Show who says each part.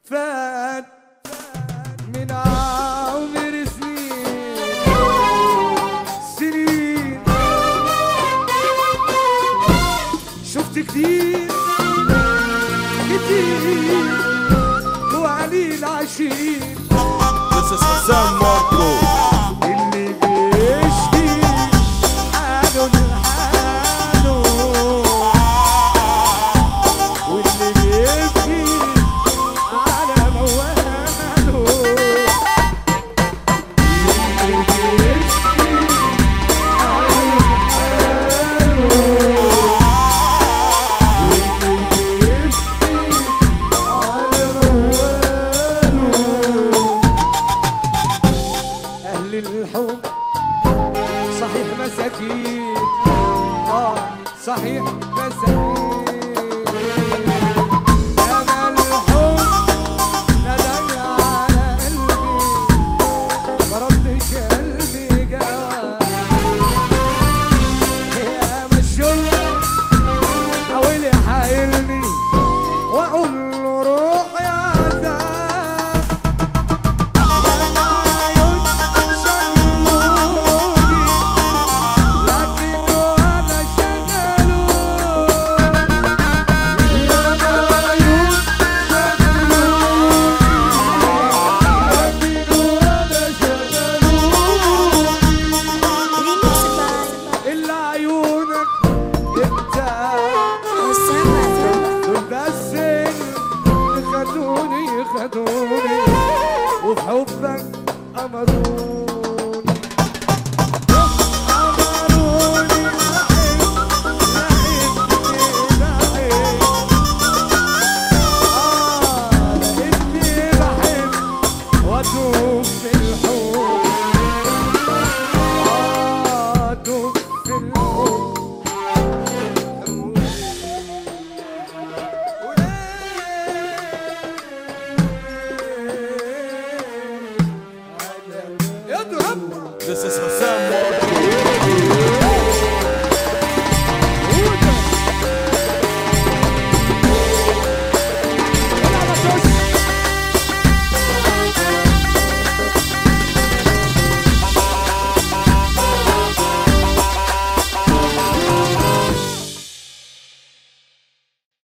Speaker 1: فات من عمر سنين سنين شفت كتير كتير وعلي العشير
Speaker 2: This is Hassan Marco.
Speaker 1: اللي بيشكي حاله لحاله واللي بيبكي على مواله اللي بيشكي حاله لحاله واللي بيبكي على مواله أهل الحب صحيح مساكين آه صحيح مساكين أنا الحب ندم على قلبي ما ردش قلبي جواب يا مشوق حاول يحايلني وأقول له روح يا عذاب
Speaker 3: Remix by
Speaker 1: إلا عيونك انت
Speaker 3: Osama
Speaker 1: دول بس اللي خدوني خدوني وفي حبك أمروني أمروني أحب أحب أحب آه لقيتني بحب وأدوب في الحب آه أدوب في الحب اضرب
Speaker 2: This is Hassan Marco.